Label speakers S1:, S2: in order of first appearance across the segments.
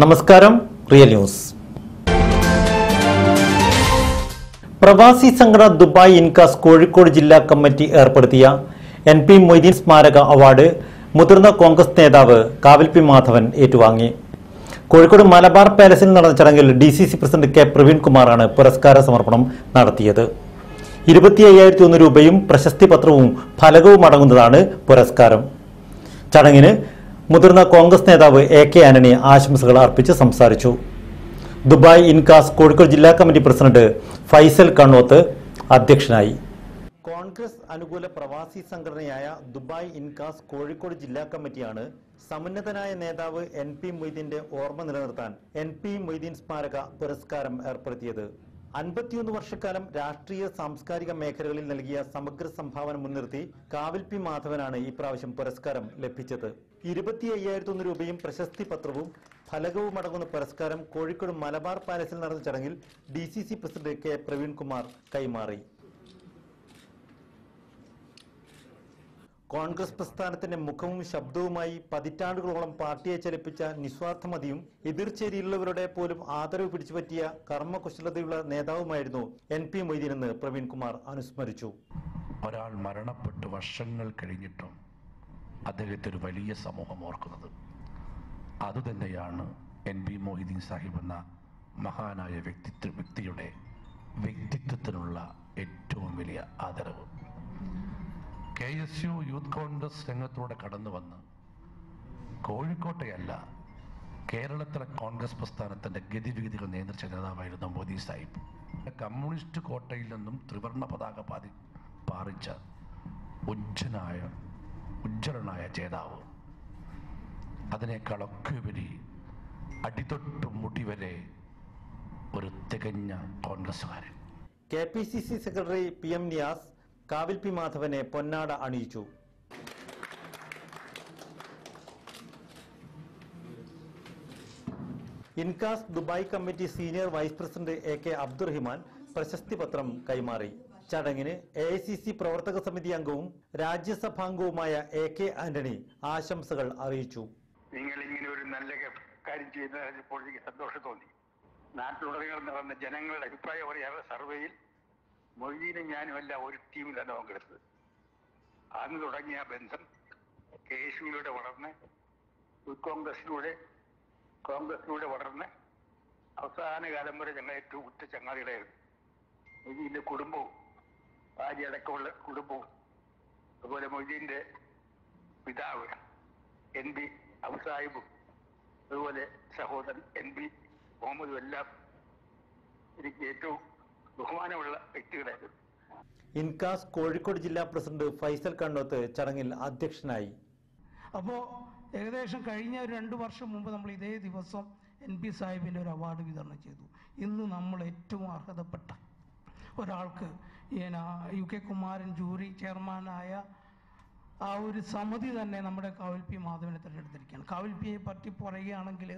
S1: നമസ്കാരം real news പ്രവാസി സംഘടന ദുബായ് ഇൻകാസ് കോഴിക്കോട് ജില്ലാ കമ്മിറ്റി ഏർപ്പെടുത്തിയ എൻ പി മൊയ്തീൻ സ്മാരക അവാർഡ് മുതിർന്ന കോൺഗ്രസ് നേതാവ് കാവിൽ പി മാധവൻ ഏറ്റുവാങ്ങി കോഴിക്കോട് മലബാർ പാലസിൽ നടന്ന ചടങ്ങിൽ D C C president K Praveen കുമാറാണ് പുരസ്കാര സമർപ്പണം നടത്തിയത് ഇരുപത്തി അയ്യായിരത്തി ഒന്ന് രൂപയും പ്രശസ്തി പത്രവും ഫലകവും അടങ്ങുന്നതാണ് പുരസ്കാരം ചടങ്ങിന് മുതിർന്ന കോൺഗ്രസ് നേതാവ് എ കെ ആന്റണി ആശംസകൾ അർപ്പിച്ച് സംസാരിച്ചു ദുബായ് ഇൻകാസ് കോഴിക്കോട് ജില്ലാ കമ്മിറ്റി പ്രസിഡന്റ് ഫൈസൽ കണ്ണോത്ത് അധ്യക്ഷനായി കോൺഗ്രസ് അനുകൂല പ്രവാസി സംഘടനയായ ദുബായ് ഇൻകാസ് കോഴിക്കോട് ജില്ലാ കമ്മിറ്റിയാണ് സമുന്നതനായ നേതാവ് എൻ പി മൊയ്തീന്റെ ഓർമ്മ നിലനിർത്താൻ എൻ പി മൊയ്തീൻ സ്മാരക പുരസ്കാരം ഏർപ്പെടുത്തിയത് അൻപത്തിയൊന്ന് വർഷക്കാലം രാഷ്ട്രീയ സാംസ്കാരിക മേഖലകളിൽ നൽകിയ സമഗ്ര സംഭാവന മുൻനിർത്തി കാവിൽ പി മാധവനാണ് ഈ പ്രാവശ്യം പുരസ്കാരം ലഭിച്ചത് ഇരുപത്തി അയ്യായിരത്തി ഒന്ന് രൂപയും പ്രശസ്തി പത്രവും ഫലകവും അടങ്ങുന്ന പുരസ്കാരം കോഴിക്കോട് മലബാർ പാലസിൽ നടന്ന ചടങ്ങിൽ D C C president K Praveenkumar കൈമാറി കോൺഗ്രസ് പ്രസ്ഥാനത്തിന്റെ മുഖവും ശബ്ദവുമായി പതിറ്റാണ്ടുകളോളം പാർട്ടിയെ ചലിപ്പിച്ച നിസ്വാർത്ഥമതിയും എതിർചേരിയിലുള്ളവരുടെ പോലും ആദരവ് പിടിച്ചുപറ്റിയ കർമ്മകുശലതയുള്ള നേതാവുമായിരുന്നു എൻ പി മൊയ്തീനെന്ന് പ്രവീൺ കുമാർ അനുസ്മരിച്ചു
S2: ഒരാൾ മരണപ്പെട്ട് വർഷങ്ങൾ കഴിഞ്ഞിട്ടും അദ്ദേഹത്തെ ഒരു വലിയ സമൂഹം ഓർക്കുന്നത് അതുതന്നെയാണ് എൻ ബി മൊഹിദ്ദീൻ സാഹിബ് എന്ന മഹാനായ വ്യക്തിത്വ വ്യക്തിയുടെ വ്യക്തിത്വത്തിനുള്ള ഏറ്റവും വലിയ ആദരവ് K S U youth Congress രംഗത്തൂടെ കടന്നു വന്ന് കോഴിക്കോട്ടെയല്ല കേരളത്തിലെ കോൺഗ്രസ് പ്രസ്ഥാനത്തിന്റെ ഗതിവിഗതികൾ നിയന്ത്രിച്ച നേതാവായിരുന്നു മോദി സാഹിബ് കമ്മ്യൂണിസ്റ്റ് കോട്ടയിൽ നിന്നും ത്രിവർണ പതാക പാതി പാറിച്ച ഉജ്ജനായ ഉജ്ജ്വലനായ ജേതാവ് അതിനേക്കാളൊക്കെ ഉപരി അടിതൊട്ട് മുടി വരെ ഒരു തികഞ്ഞ കോൺഗ്രസ്സുകാരൻ
S1: K P C C secretary P M Niyas കാവിൽ പി മാധവനെ പൊന്നാട അണിയിച്ചു Incas Dubai committee senior vice president A K Abdurahiman പ്രശസ്തി പത്രം കൈമാറി ചടങ്ങിന് എ ഐ സി സി പ്രവർത്തക സമിതി അംഗവും രാജ്യസഭാംഗവുമായ എ കെ ആന്റണി ആശംസകൾ അറിയിച്ചു
S3: നിങ്ങൾ ഇങ്ങനെ ഒരു നല്ല ക- കാര്യം ചെയ്തപ്പോൾ എനിക്ക് സന്തോഷം തോന്നി നാട്ടിലുടനീളം നടന്ന ജനങ്ങളുടെ അഭിപ്രായം പറയാനുള്ള സർവേയിൽ മൊയ്തീനും ഞാനും അല്ല ഒരു ടീമിലാണ് പങ്കെടുത്തത് അന്ന് തുടങ്ങിയ ആ ബന്ധം കെ എസ് യുയിലൂടെ വളർന്ന് യൂത്ത് കോൺഗ്രസിലൂടെ കോൺഗ്രസിലൂടെ വളർന്ന് അവസാന കാലം വരെ ഞങ്ങൾ ഏറ്റവും ഉറ്റ ചങ്ങാതികളായിരുന്നു മൊയ്തീന്റെ കുടുംബവും ഭാര്യ അടക്കമുള്ള കുടുംബവും അതുപോലെ മൊയ്തീന്റെ പിതാവ് എൻ ബി അബുസാഹിബും അതുപോലെ സഹോദരൻ എൻ ബി മുഹമ്മദും എല്ലാം എനിക്ക് ഏറ്റവും ബഹുമാനമുള്ള വ്യക്തികളായിരുന്നു
S1: ഇൻകാസ് കോഴിക്കോട് ജില്ലാ പ്രസിഡന്റ് ഫൈസൽ കണ്ണോത്ത് ചടങ്ങിൽ അധ്യക്ഷനായി
S4: അപ്പോൾ ഏകദേശം കഴിഞ്ഞ ഒരു രണ്ട് വർഷം മുമ്പ് നമ്മൾ ഇതേ ദിവസം എൻ പി സാഹിബിൻ്റെ ഒരു അവാർഡ് വിതരണം ചെയ്തു ഇന്ന് നമ്മൾ ഏറ്റവും അർഹതപ്പെട്ട ഒരാൾക്ക് ഈന യു കെ കുമാരൻ ജൂറി ചെയർമാനായ ആ ഒരു സമിതി തന്നെ നമ്മുടെ കാവിൽ പി മാധവനെ തിരഞ്ഞെടുത്തിരിക്കുകയാണ് കാവിൽ പിയെ പറ്റി പറയുകയാണെങ്കിൽ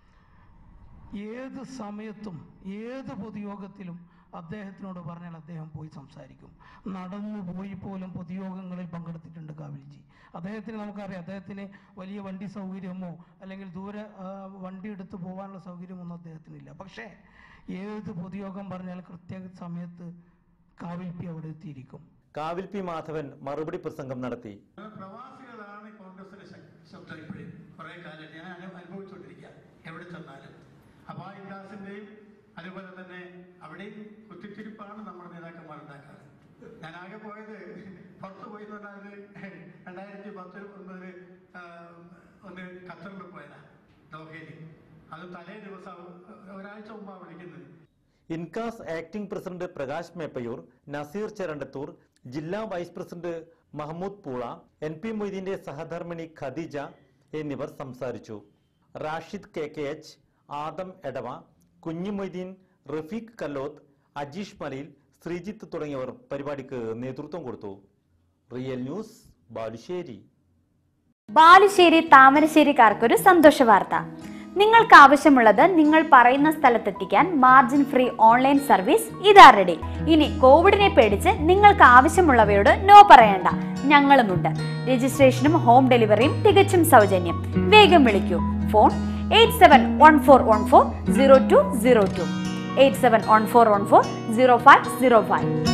S4: ഏത് സമയത്തും ഏത് പൊതുയോഗത്തിലും അദ്ദേഹത്തിനോട് പറഞ്ഞാൽ അദ്ദേഹം പോയി സംസാരിക്കും നടന്നു പോയി പോലും പൊതുയോഗങ്ങളിൽ പങ്കെടുത്തിട്ടുണ്ട് കാവിൽജി അദ്ദേഹത്തിന് നമുക്കറിയാം അദ്ദേഹത്തിന് വലിയ വണ്ടി സൗകര്യമോ അല്ലെങ്കിൽ ദൂരെ ആ, വണ്ടി എടുത്ത് പോകാനുള്ള സൗകര്യമൊന്നും അദ്ദേഹത്തിനില്ല പക്ഷേ ഏത് പൊതുയോഗം പറഞ്ഞാൽ കൃത്യ സമയത്ത് കാവിൽ പി അവിടെ എത്തിയിരിക്കും
S1: കാവിൽ പി മാധവൻ മറുപടി പ്രസംഗം നടത്തി
S5: പ്രവാസികളാണ് കോൺഗ്രസിന്റെ ശക്- ശബ്ദം ഇപ്പോഴും കുറെ കാലം ഞാൻ അനു- അനുഭവിച്ചുകൊണ്ടിരിക്കുക എവിടെ ചെന്നാലും അപ്പൊ ആ ഇൻഡാസിന്റെയും അതുപോലെ തന്നെ അവിടെയും കുത്തിത്തിരിപ്പാണ് നമ്മുടെ നേതാക്കന്മാർ ഉണ്ടാക്കാറ് ഞാൻ ആകെ പോയത് പുറത്ത് പോയി എന്ന് പറഞ്ഞാൽ രണ്ടായിരത്തി പത്ത് ഒമ്പതില് ആ, ഒന്ന് ഖത്തറിൽ പോയതാ ദോഹയിൽ അത് തലേ ദിവസം ഒരാഴ്ച മുമ്പാണ് വിളിക്കുന്നത്
S1: ഇൻകാസ് ആക്ടിംഗ് പ്രസിഡന്റ് പ്രകാശ് മേപ്പയൂർ നസീർ ചെരണ്ടത്തൂർ ജില്ലാ vice president Mahmood Poola N P മൊയ്തീന്റെ സഹധർമ്മിണി ഖദീജ എന്നിവർ സംസാരിച്ചു Rashid K K H Adam Edava Kunju Moideen Rafeeq കല്ലോത്ത് Ajeesh മലയിൽ ശ്രീജിത്ത് തുടങ്ങിയവർ പരിപാടിക്ക് നേതൃത്വം കൊടുത്തു റിയൽ ന്യൂസ് ബാലുശ്ശേരി
S6: ബാലുശ്ശേരി താമരശ്ശേരിക്കാർക്കൊരു സന്തോഷ വാർത്ത നിങ്ങൾക്ക് ആവശ്യമുള്ളത് നിങ്ങൾ പറയുന്ന സ്ഥലത്തെത്തിക്കാൻ മാർജിൻ ഫ്രീ ഓൺലൈൻ സർവീസ് ഇതാ റെഡി ഇനി കോവിഡിനെ പേടിച്ച് നിങ്ങൾക്ക് ആവശ്യമുള്ളവയോട് നോ പറയണ്ട ഞങ്ങളുമുണ്ട് രജിസ്ട്രേഷനും ഹോം ഡെലിവറിയും തികച്ചും സൗജന്യം വേഗം വിളിക്കൂ phone eight seven one four one four zero two zero two eight seven one four one four zero five zero five